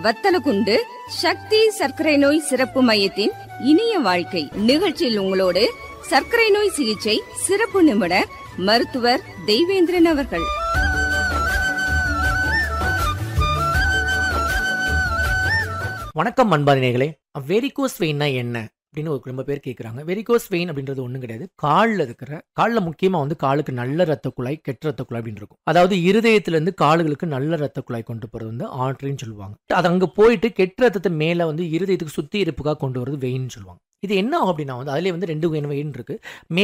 வத்தலகுண்டு சக்தி சர்க்கரை நோய் சிறப்பு மையத்தின் இனிய வாழ்க்கை நிகழ்ச்சியில் உங்களோடு சர்க்கரை நோய் சிகிச்சை சிறப்பு நிபுணர் மருத்துவர் தெய்வேந்திரன் அவர்கள் வணக்கம் அன்பாதினேகளே வெரிகோஸ் வெயின்னா என்ன அப்படின்னு ஒரு ரொம்ப பேர் கேட்குறாங்க வெரிகோஸ் வெயின் அப்படின்றது ஒன்றும் கிடையாது காலில் இருக்கிற காலில் முக்கியமாக வந்து காலுக்கு நல்ல ரத்த குழாய் கெட்ட ரத்த குழாய் அப்படின்னு இருக்கும் அதாவது இருதயத்திலேருந்து காலுகளுக்கு நல்ல ரத்த குழாய் கொண்டு போகிறது வந்து ஆர்டரின்னு சொல்லுவாங்க அது அங்கே போயிட்டு கெட்ட ரத்தத்தை மேலே வந்து இருதயத்துக்கு சுத்தி இருப்புக்காக கொண்டு வரது வெயின்னு சொல்லுவாங்க இது என்ன ஆகும் அப்படின்னா வந்து அதிலே வந்து ரெண்டு வகையான வெயின் இருக்கு மே